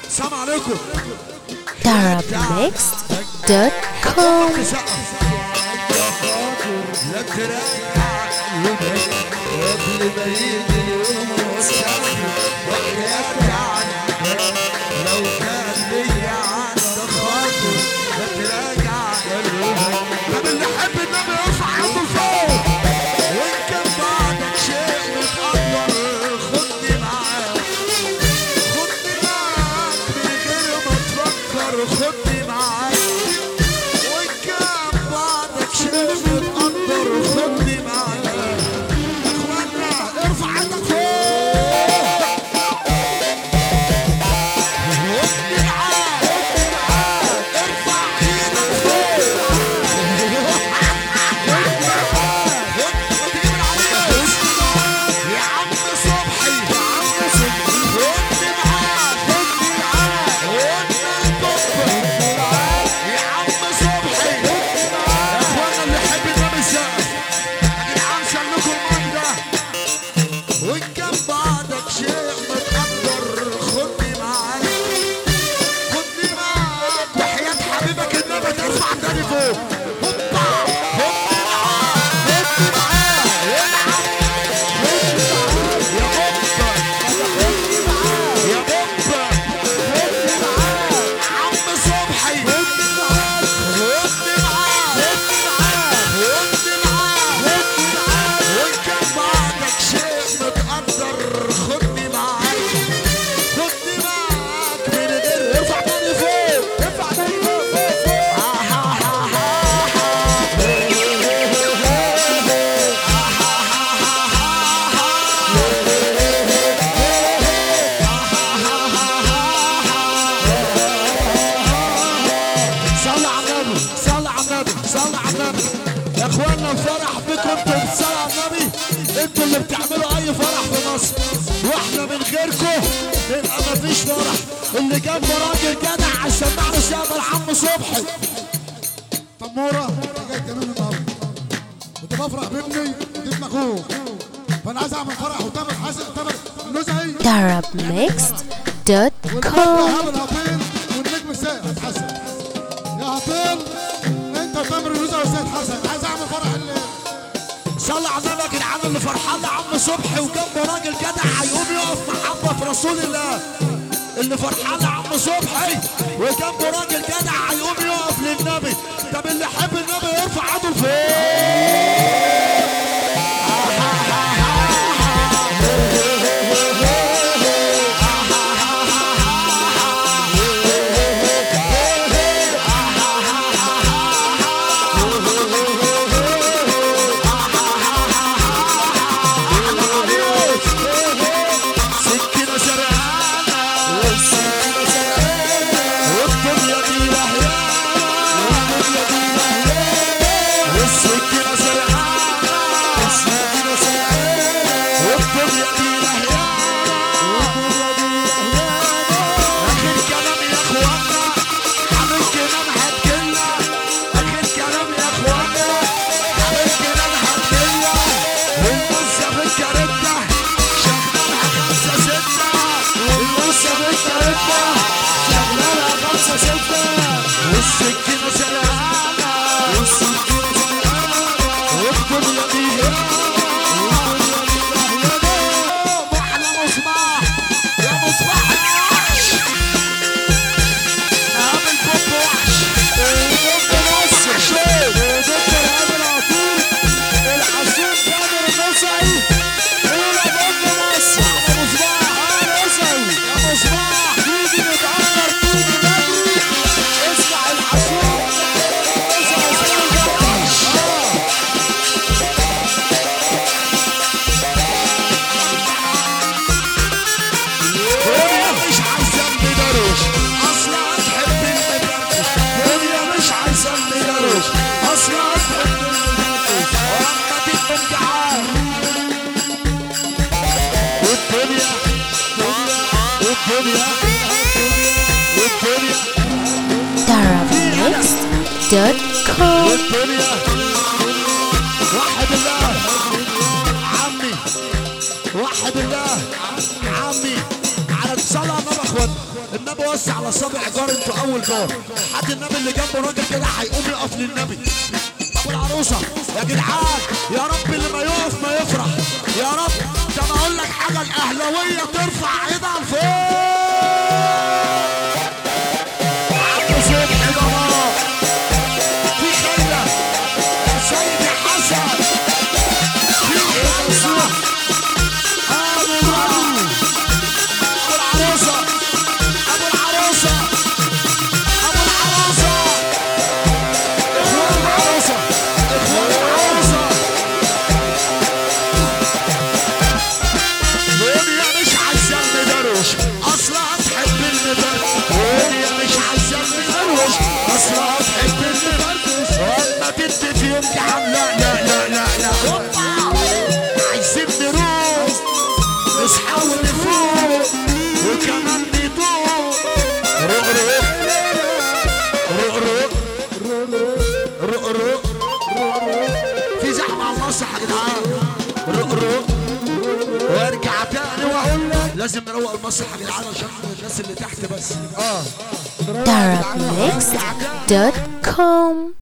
السلام عليكم darabmixed.com لا تراجع قبل ما يجي اليوم والسهل وحياتي عنك لو كان ليا عندك خاطر لا تراجع قلبك طب اللي حب النبي يرفع ايده لفوق وان كان بعدك شيء متقدر خدني معاك خدني معاك من غير ما تفكر خدني معاك وان كان بعدك شيء متقدر خدني معاك يا اخوانا ارفع ايدك فوق خدني معاك ارفع ايدك فوق يا عم صبحي يا عم صبحي خدني معاك خدني معاك قلنا الكفر يا عم صبحي يا اخوانا اللي يحب النبي سقف يا جدعان سلكوا المايك ده وان كان بعدك شيء متقدر خدني معاك خدني معاك وحياة حبيبك النبي ترفع تاني فوق هوبا خدني معاك خدني معاك العب خدني معاك يا بوبا خدني معاك يا بوبا خدني معاك عم صبحي خدني معاك خدني معاك خدني معاك خدني معاك خدني معاك وان كان بعدك شيء متقدر خدني معاك خدني معاك من غير ارفع تاني فوق ارفع تاني فوق فوق فوق ها ها ها ها صلى على النبي صلى على النبي صلى على النبي يا اخوانا الفرح بكم انتوا بتصلوا على النبي انتوا اللي بتعملوا اي فرح في مصر واحنا من غيركم يبقى مفيش فرح اللي جنبه راجل جدع عشان نعرف يعمل عم صبحي تمورة جاي جنون النهارده كنت بفرح بابني ابن اخوه فانا عايز اعمل فرح وتامر حسن تامر النزهي darabmixed.com والنجم الهطيل والنجم السيد حسن يا هطيل انت تامر النزهي والسيد حسن عايز اعمل فرح الليل صلى على النبي يا جدعان اللي فرحان لعم صبحي وجنبه راجل جدع هيقوم يقف محبة رسول الله اللي فرحان لعم صبحي وجنبه راجل جدع هيقوم يقف للنبي طب اللي يحب النبي يرفع ايده لفوق سكينة سرقانة والسكينة سرقانة والدنيا دي لهيانة والدنيا دي لهيانة والسكينة سرقانة والسكينة سرقانة والدنيا دي لهيانة آخر كلام يا إخوانا عامل كلام هتجيلنا آخر كلام يا إخوانا عامل كلام هتجيلنا والمزة في الكارتة شغالها خمسة ستة المزة في الكارتة شغالها خمسة ستة والسكينة سرقانة والسكينة سرقانة والدنيا دي والدنيا دي لهيانة محلى مصباح يا مصباح الوحش عامل بوب وحش بوب مصر شوف دكتور عامل عطول الحسوب جابر النصعي قول يا بوب مصر يا مصباح اه نصعي يا مصباح تيجي متأخر تيجي بدري اسمع الحسوب اسمع اسمع الوحش دنيا مش عايزة المدروش اصلا تحب المدروش دنيا مش عايزة المدروش اصلا تحب المدروش واما تكون جعان والدنيا والدنيا والدنيا darabmixed.com والدنيا وحد الله عمي وحد الله عمي على الصلاة النبي اخوان النبي وزع على صابع جار انتوا اول جار حد النبي اللي جنبه راجل كده هيقوم يقف للنبي ابو العروسه يا جدعان يا رب اللي ما يقف ما يفرح يا رب ده انا اقول لك حاجه الاهلاويه ترفع ايدها لفوق عبد صبحي بابا في خيله سيدي حسن في خمسه ابو العروسه ابو العروسه ابو العروسه ابو العروسه اخوان العروسه اخوان العروسه دنيا مش عايزه المدروش اصلها تحب المدروش دنيا مش عايزه المدروش اصلها تحب المدروش اما بنت في امتحان لا لا لا لا لا هوبا عايزين نروح نصحى ونفوق وكمان ندوق روق روق روق روق روق روق في زحمة على المسرح يا جدعان روق روق وارجع تاني واقول لك لازم نروق المسرح يا جدعان عشان الناس اللي تحت بس اه Darabmix.com